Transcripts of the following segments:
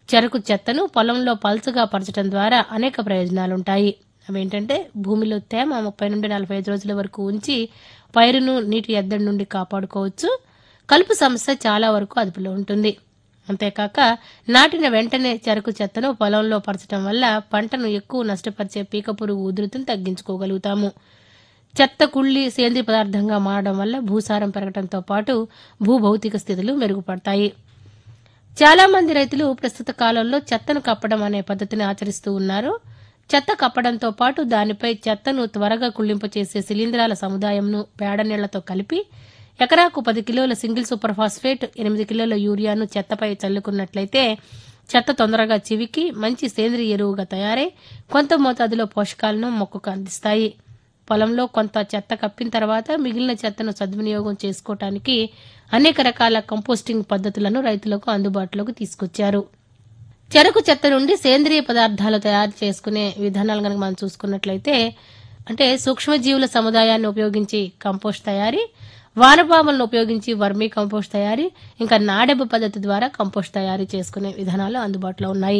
చెరకు చెత్తను పొలంలో పల్చగా పరచడం ద్వారా అనేక ప్రయోజనాలుంటాయి అవేంటంటే భూమిలో తేమ ముప్పై నుండి నలభై ఐదు రోజుల వరకు ఉంచి పైరును నీటి ఎద్దడి నుండి కాపాడుకోవచ్చు కలుపు సమస్య చాలా వరకు అదుపులో ఉంటుంది అంతేకాక నాటిన వెంటనే చెరకు చెత్తను పొలంలో పరచడం వల్ల పంటను ఎక్కువ నష్టపరిచే పీక పురుగు ఉధృతిని తగ్గించుకోగలుగుతాము చెత్త కుళ్ళి సేంద్రియ పదార్థంగా మారడం వల్ల భూసారం పెరగడంతో పాటు భూభౌతిక స్థితులు మెరుగుపడతాయి చాలా మంది రైతులు ప్రస్తుత కాలంలో చెత్తను కప్పడం అనే పద్ధతిని ఆచరిస్తూ ఉన్నారు చెత్త కప్పడంతో పాటు దానిపై చెత్తను త్వరగా కుళ్ళింపు చేసే శిలీంధ్రాల సముదాయంను పేడ నీళ్లతో కలిపి ఎకరాకు పది కిలోల సింగిల్ సూపర్ ఫాస్ఫేట్ ఎనిమిది కిలోల యూరియాను చెత్తపై చల్లుకున్నట్లయితే చెత్త తొందరగా చివికి మంచి సేంద్రియ ఎరువుగా తయారై కొంత మోతాదులో పోషకాలను మొక్కకు అందిస్తాయి పొలంలో కొంత చెత్త కప్పిన తర్వాత మిగిలిన చెత్తను సద్వినియోగం చేసుకోవటానికి అనేక రకాల కంపోస్టింగ్ పద్ధతులను రైతులకు అందుబాటులోకి తీసుకొచ్చారు చెరకు చెత్త నుండి సేంద్రియ పదార్థాలు తయారు చేసుకునే విధానాలు కనుక మనం చూసుకున్నట్లయితే అంటే సూక్ష్మజీవుల సముదాయాన్ని ఉపయోగించి కంపోస్ట్ తయారీ వానపాములను ఉపయోగించి వర్మీ కంపోస్ట్ తయారీ ఇంకా నాడెబ్బ పద్ధతి ద్వారా కంపోస్ట్ తయారీ చేసుకునే విధానాలు అందుబాటులో ఉన్నాయి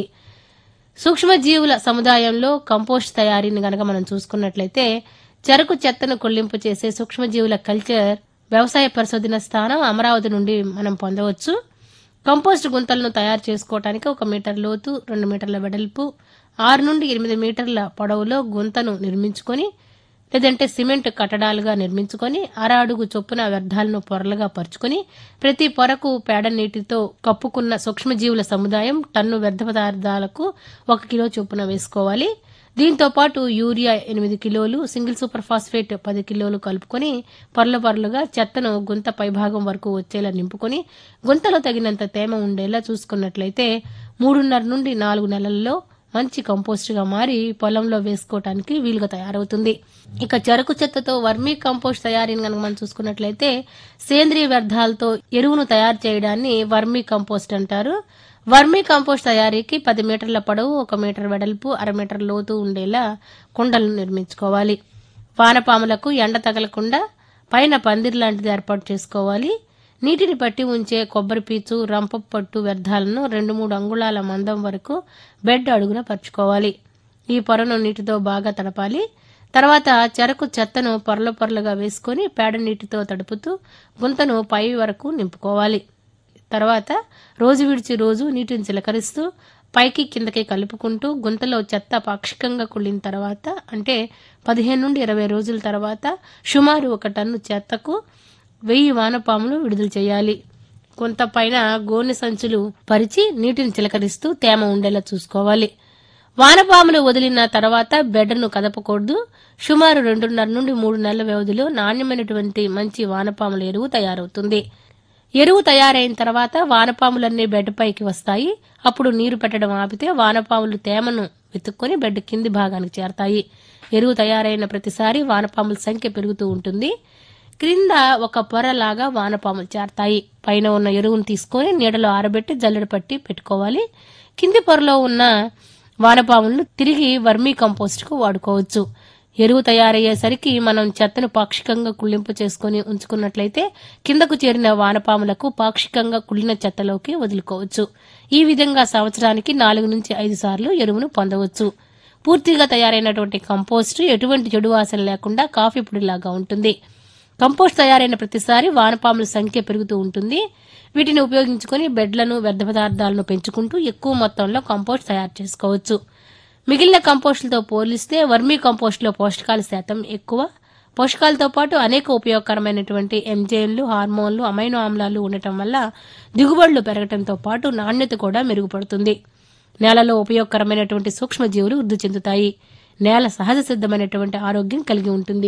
సూక్ష్మజీవుల సముదాయంలో కంపోస్ట్ తయారీని గనక మనం చూసుకున్నట్లయితే చెరకు చెత్తను కొల్లింపు చేసే సూక్ష్మజీవుల కల్చర్ వ్యవసాయ పరిశోధన స్థానం అమరావతి నుండి మనం పొందవచ్చు కంపోస్ట్ గుంతలను తయారు చేసుకోవటానికి ఒక మీటర్ లోతు రెండు మీటర్ల వెడల్పు ఆరు నుండి ఎనిమిది మీటర్ల పొడవులో గుంతను నిర్మించుకొని లేదంటే సిమెంట్ కట్టడాలుగా నిర్మించుకొని అర అడుగు చొప్పున వ్యర్థాలను పొరలుగా పరుచుకొని ప్రతి పొరకు పేడ నీటితో కప్పుకున్న సూక్ష్మజీవుల సముదాయం టన్ను వ్యర్థ పదార్థాలకు ఒక కిలో చొప్పున వేసుకోవాలి దీంతో పాటు యూరియా ఎనిమిది కిలోలు సింగిల్ సూపర్ ఫాస్ఫేట్ పది కిలోలు కలుపుకొని పొరలు పొరలుగా చెత్తను గుంత పైభాగం వరకు వచ్చేలా నింపుకొని గుంతలో తగినంత తేమ ఉండేలా చూసుకున్నట్లయితే మూడున్నర నుండి నాలుగు నెలల్లో మంచి కంపోస్ట్ గా మారి పొలంలో వేసుకోవటానికి వీలుగా తయారవుతుంది ఇక చెరకు చెత్తతో వర్మీ కంపోస్ట్ తయారీని కనుక మనం చూసుకున్నట్లయితే సేంద్రియ వ్యర్థాలతో ఎరువును తయారు చేయడాన్ని వర్మీ కంపోస్ట్ అంటారు వర్మీ కంపోస్ట్ తయారీకి పది మీటర్ల పొడవు ఒక మీటర్ వెడల్పు అర మీటర్ లోతు ఉండేలా కుండలను నిర్మించుకోవాలి వానపాములకు ఎండ తగలకుండా పైన పందిరి లాంటిది ఏర్పాటు చేసుకోవాలి నీటిని పట్టి ఉంచే కొబ్బరి పీచు రంప పట్టు వ్యర్థాలను రెండు మూడు అంగుళాల మందం వరకు బెడ్ అడుగున పరుచుకోవాలి ఈ పొరను నీటితో బాగా తడపాలి తర్వాత చెరకు చెత్తను పొరలు పొరలుగా వేసుకొని పేడ నీటితో తడుపుతూ గుంతను పై వరకు నింపుకోవాలి తర్వాత రోజు విడిచి రోజు నీటిని చిలకరిస్తూ పైకి కిందకి కలుపుకుంటూ గుంతలో చెత్త పాక్షికంగా కుళ్ళిన తర్వాత అంటే పదిహేను నుండి ఇరవై రోజుల తర్వాత సుమారు ఒక టన్ను చెత్తకు వెయ్యి వానపాములు విడుదల చేయాలి కొంత పైన గోనె సంచులు పరిచి నీటిని చిలకరిస్తూ తేమ ఉండేలా చూసుకోవాలి వానపాములు వదిలిన తర్వాత బెడ్ను కదపకూడదు సుమారు రెండున్నర నుండి మూడు నెలల వ్యవధిలో నాణ్యమైనటువంటి మంచి వానపాముల ఎరువు తయారవుతుంది ఎరువు తయారైన తర్వాత వానపాములన్నీ బెడ్ పైకి వస్తాయి అప్పుడు నీరు పెట్టడం ఆపితే వానపాములు తేమను వెతుక్కొని బెడ్ కింది భాగానికి చేరతాయి ఎరువు తయారైన ప్రతిసారి వానపాముల సంఖ్య పెరుగుతూ ఉంటుంది క్రింద ఒక పొరలాగా వానపాములు చేరతాయి పైన ఉన్న ఎరువును తీసుకొని నీడలో ఆరబెట్టి జల్లెడ పట్టి పెట్టుకోవాలి కింది పొరలో ఉన్న వానపాములను తిరిగి వర్మీ కంపోస్ట్కు వాడుకోవచ్చు ఎరువు తయారయ్యేసరికి మనం చెత్తను పాక్షికంగా కుళ్ళింపు చేసుకుని ఉంచుకున్నట్లయితే కిందకు చేరిన వానపాములకు పాక్షికంగా కుళ్ళిన చెత్తలోకి వదులుకోవచ్చు ఈ విధంగా సంవత్సరానికి నాలుగు నుంచి ఐదు సార్లు ఎరువును పొందవచ్చు పూర్తిగా తయారైనటువంటి కంపోస్ట్ ఎటువంటి చెడు వాసన లేకుండా కాఫీ పొడిలాగా ఉంటుంది కంపోస్ట్ తయారైన ప్రతిసారి వానపాముల సంఖ్య పెరుగుతూ ఉంటుంది వీటిని ఉపయోగించుకొని బెడ్లను వ్యర్థ పదార్థాలను పెంచుకుంటూ ఎక్కువ మొత్తంలో కంపోస్ట్ తయారు చేసుకోవచ్చు మిగిలిన కంపోస్టులతో పోలిస్తే వర్మీ కంపోస్టులో పోషకాల శాతం ఎక్కువ పోషకాలతో పాటు అనేక ఉపయోగకరమైనటువంటి ఎంజైన్లు హార్మోన్లు అమైనో ఆమ్లాలు ఉండటం వల్ల దిగుబడులు పెరగటంతో పాటు నాణ్యత కూడా మెరుగుపడుతుంది నేలలో ఉపయోగకరమైనటువంటి సూక్ష్మజీవులు వృద్ధి చెందుతాయి నేల సహజ సిద్ధమైనటువంటి ఆరోగ్యం కలిగి ఉంటుంది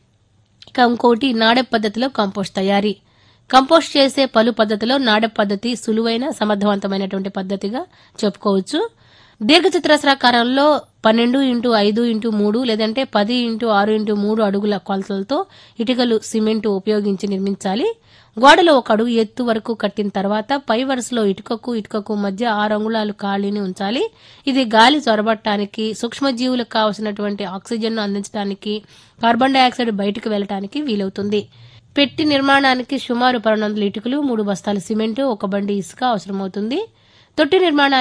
ఇక ఇంకోటి నాడెప్ పద్ధతిలో కంపోస్ట్ తయారీ కంపోస్ట్ చేసే పలు పద్ధతిలో నాడెప్ పద్ధతి సులువైన సమర్థవంతమైనటువంటి పద్ధతిగా చెప్పుకోవచ్చు దీర్ఘచతురస్రాకారంలో పన్నెండు ఇంటూ ఐదు ఇంటూ మూడు లేదంటే పది ఇంటూ ఆరు ఇంటూ మూడు అడుగుల కొలతలతో ఇటుకలు సిమెంటు ఉపయోగించి నిర్మించాలి గోడలో ఒక అడుగు ఎత్తు వరకు కట్టిన తర్వాత పై వరుసలో ఇటుకకు ఇటుకకు మధ్య ఆరు అంగుళాలు ఖాళీని ఉంచాలి ఇది గాలి చొరబట్టడానికి సూక్ష్మజీవులకు కావలసినటువంటి ఆక్సిజన్ను అందించడానికి కార్బన్ డైఆక్సైడ్ బయటకు వెళ్ళటానికి వీలవుతుంది పెట్టి నిర్మాణానికి సుమారు పన్నెండు వందల ఇటుకలు మూడు బస్తాల సిమెంటు ఒక బండి ఇసుక అవసరమవుతుంది తొట్టి నిర్మాణానికి